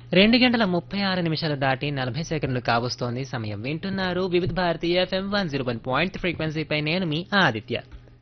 రెండు గంటల ముప్పై ఆరు నిమిషాలు దాటి నలభై సెకండ్లు కావస్తోంది సమయం వింటున్నారు వివిధ భారతీయ FM one zero one point ఫ్రీక్వెన్సీపై నేను మీ ఆదిత్య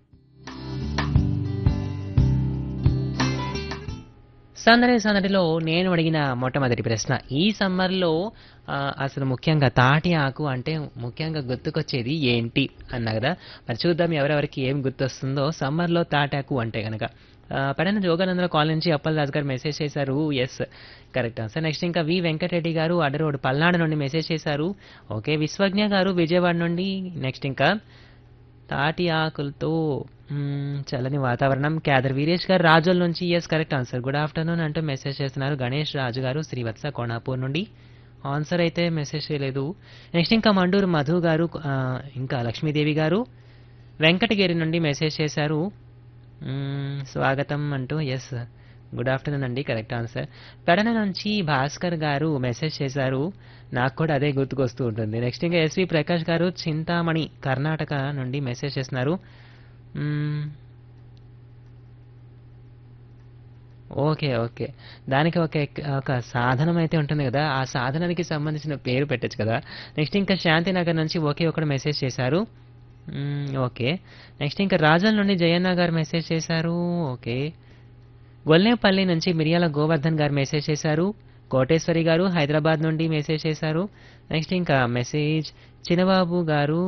సందడి సందడిలో నేను అడిగిన మొట్టమొదటి ప్రశ్న ఈ సమ్మర్లో ఆ, అసలు ముఖ్యంగా తాటి ఆకు అంటే ముఖ్యంగా గుర్తుకొచ్చేది ఏంటి అన్నా కదా మరి చూద్దాం ఎవరెవరికి ఏం గుర్తొస్తుందో సమ్మర్లో తాటాకు అంటే కనుక పడిన జోగానందర కాల్ నుంచి అప్పల్ రాజు గారు మెసేజ్ చేశారు ఎస్ కరెక్ట్ ఆన్సర్ నెక్స్ట్ ఇంకా వి వెంకటరెడ్డి గారు అడరోడ్ పల్నాడు నుండి మెసేజ్ చేశారు ఓకే విశ్వజ్ఞ గారు విజయవాడ నుండి నెక్స్ట్ ఇంకా తాటి ఆకులతో మ్మ్, చల్లని వాతావరణం క్యాదర్ వీరేష్ గారు రాజోల్ నుంచి yes correct answer good afternoon అంటూ మెసేజ్ చేస్తున్నారు గణేష్ రాజు గారు శ్రీవత్స కోణాపూర్ నుండి ఆన్సర్ అయితే మెసేజ్ చేయలేదు నెక్స్ట్ ఇంకా మండూరు మధు గారు ఆ, ఇంకా లక్ష్మీదేవి గారు వెంకటగిరి నుండి మెసేజ్ చేశారు మ్మ్, స్వాగతం అంటూ ఎస్ గుడ్ ఆఫ్టర్నూన్ అండి కరెక్ట్ ఆన్సర్ పెడన నుంచి భాస్కర్ గారు మెసేజ్ చేశారు నాకు కూడా అదే గుర్తుకొస్తూ ఉంటుంది నెక్స్ట్ ఇంకా ఎస్వి ప్రకాష్ గారు చింతామణి కర్ణాటక నుండి మెసేజ్ చేస్తున్నారు మ్మ్. ఓకే ఓకే దానికి ఒక ఎక్- ఒక సాధనం అయితే ఉంటుంది కదా ఆ సాధనానికి సంబంధించిన పేరు పెట్టచ్చు కదా నెక్స్ట్ ఇంకా శాంతినగర్ నుంచి ఒకే ఒకడు మెసేజ్ చేశారు మ్మ్, ఓకే నెక్స్ట్ ఇంకా రాజల్ నుండి జయన్న గారు మెసేజ్ చేశారు ఓకే గొల్లేపల్లి నుంచి మిరియాల గోవర్ధన్ గారు మెసేజ్ చేశారు కోటేశ్వరి గారు హైదరాబాద్ నుండి మెసేజ్ చేశారు నెక్స్ట్ ఇంకా మెసేజ్ చిన్నబాబు గారు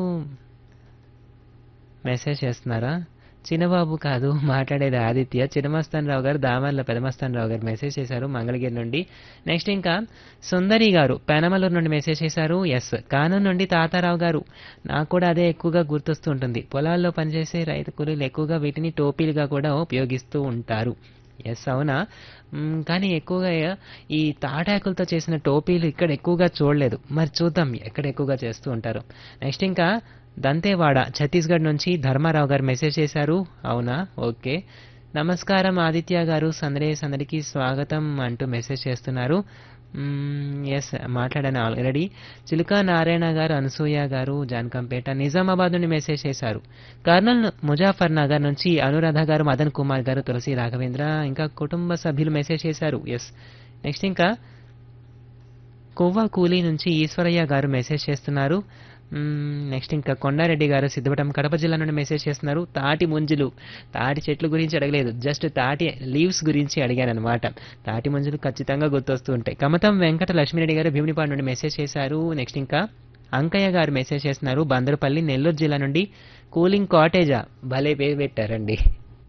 మెసేజ్ చేస్తున్నారా చిన్నబాబు కాదు మాట్లాడేది ఆదిత్య చిన్నమస్తాన్ రావు గారు దామర్ల పెదమస్తాన్ రావు గారు మెసేజ్ చేశారు మంగళగిరి నుండి నెక్స్ట్ ఇంకా సుందరి గారు పెనమలూరు నుండి మెసేజ్ చేశారు ఎస్ కానూన్ నుండి తాతారావు గారు నాకు కూడా అదే ఎక్కువగా గుర్తొస్తూ ఉంటుంది పొలాల్లో పనిచేసే రైతు కూలీలు ఎక్కువగా వీటిని టోపీలుగా కూడా ఉపయోగిస్తూ ఉంటారు ఎస్ అవునా మ్మ్, కానీ ఎక్కువగా ఈ తాటాకులతో చేసిన టోపీలు ఇక్కడ ఎక్కువగా చూడలేదు మరి చూద్దాం ఎక్కడ ఎక్కువగా చేస్తూ ఉంటారు నెక్స్ట్ ఇంకా దంతేవాడ ఛత్తీస్గఢ్ నుంచి ధర్మారావు గారు మెసేజ్ చేశారు అవునా ఓకే నమస్కారం ఆదిత్య గారు సందడి సందడికి స్వాగతం అంటూ మెసేజ్ చేస్తున్నారు ఎస్ మాట్లాడాను ఆల్రెడీ చిలుక నారాయణ గారు అనసూయ గారు జాన్కంపేట నిజామాబాద్ నుండి మెసేజ్ చేశారు కర్నూల్ ముజాఫర్ నగర్ నుంచి అనురాధ గారు మదన్ కుమార్ గారు తులసి రాఘవేంద్ర ఇంకా కుటుంబ సభ్యులు మెసేజ్ చేశారు ఎస్ నెక్స్ట్ ఇంకా కొవ్వ కూలీ నుంచి ఈశ్వరయ్య గారు మెసేజ్ చేస్తున్నారు నెక్స్ట్ ఇంకా కొండారెడ్డి గారు సిద్ధపటం కడప జిల్లా నుండి మెసేజ్ చేస్తున్నారు తాటి ముంజులు తాటి చెట్లు గురించి అడగలేదు జస్ట్ తాటి లీవ్స్ గురించి అడిగాను అనమాట తాటి ముంజులు ఖచ్చితంగా గుర్తొస్తూ ఉంటాయి కమతం వెంకట లక్ష్మీరెడ్డి గారు భీమునిపాడు నుండి మెసేజ్ చేశారు నెక్స్ట్ ఇంకా అంకయ్య గారు మెసేజ్ చేస్తున్నారు బందరపల్లి నెల్లూరు జిల్లా నుండి కూలింగ్ కాటేజా భలే పేరు పెట్టారండి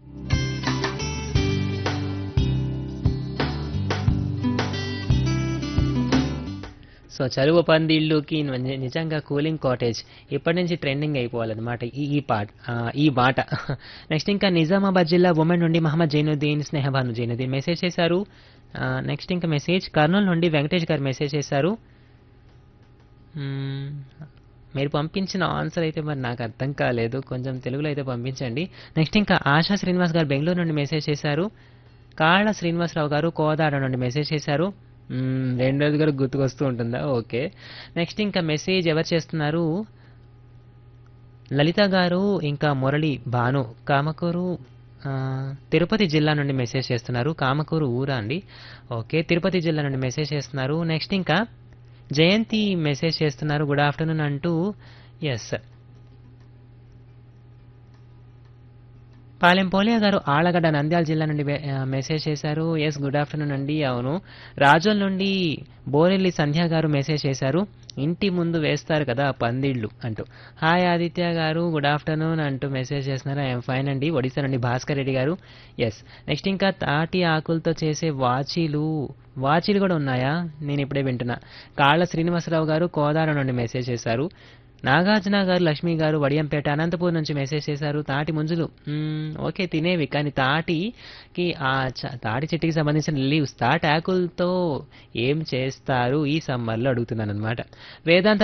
సో చలువ పందిళ్ళుకి ని- నిజంగా కూలింగ్ కాటేజ్ ఇప్పటి నుంచి ట్రెండింగ్ అయిపోవాలన్నమాట ఈ ఈ పాట ఆ, ఈ మాట నెక్స్ట్ ఇంకా నిజామాబాద్ జిల్లా ఉమెన్ నుండి మహమ్మద్ జైనుద్దీన్ స్నేహబాను జైనుద్దీన్ మెసేజ్ చేశారు నెక్స్ట్ ఇంకా మెసేజ్ కర్నూలు నుండి వెంకటేష్ గారు మెసేజ్ చేశారు మ్మ్, మీరు పంపించిన ఆన్సర్ అయితే మరి నాకు అర్థం కాలేదు కొంచెం తెలుగులో అయితే పంపించండి నెక్స్ట్ ఇంకా ఆశా శ్రీనివాస్ గారు బెంగళూరు నుండి మెసేజ్ చేశారు కాళ్ళ శ్రీనివాసరావు గారు కోదాడ నుండి మెసేజ్ చేశారు మ్మ్, రెండోది కూడా గుర్తుకొస్తూ ఉంటుందా ఓకే నెక్స్ట్ ఇంకా మెసేజ్ ఎవరు చేస్తున్నారు లలిత గారు ఇంకా మురళి భాను కామకూరు ఆ, తిరుపతి జిల్లా నుండి మెసేజ్ చేస్తున్నారు కామకూరు ఊరా అండి ఓకే తిరుపతి జిల్లా నుండి మెసేజ్ చేస్తున్నారు నెక్స్ట్ ఇంకా జయంతి మెసేజ్ చేస్తున్నారు గుడ్ ఆఫ్టర్నూన్ అంటూ ఎస్ పాలెం పోలియా గారు ఆళ్ళగడ్డ నంద్యాల జిల్లా నుండి మె- ఆ, మెసేజ్ చేశారు ఎస్ గుడ్ ఆఫ్టర్నూన్ అండి అవును రాజోల్ నుండి బోరెల్లి సంధ్య గారు మెసేజ్ చేశారు ఇంటి ముందు వేస్తారు కదా పందిళ్ళు అంటూ హాయ్ ఆదిత్య గారు గుడ్ ఆఫ్టర్నూన్ అంటూ మెసేజ్ చేస్తున్నారు ఐఎమ్ ఫైన్ అండి ఒడిశా నుండి భాస్కర్ రెడ్డి గారు ఎస్ నెక్స్ట్ ఇంకా తాటి ఆకులతో చేసే వాచీలు వాచీలు కూడా ఉన్నాయా నేను ఇప్పుడే వింటున్నా కాళ్ళ శ్రీనివాసరావు గారు కోదాడ నుండి మెసేజ్ చేశారు నాగార్జున గారు లక్ష్మి గారు వడియంపేట అనంతపూర్ నుంచి మెసేజ్ చేశారు తాటి ముంజులు మ్మ్, ఓకే తినేవి కానీ తాటికి ఆ చ- తాటి చెట్టుకి సంబంధించిన లీవ్స్ తాటి ఆకులతో ఏం చేస్తారు ఈ సమ్మర్లో అడుగుతున్నాను అనమాట వేదాంత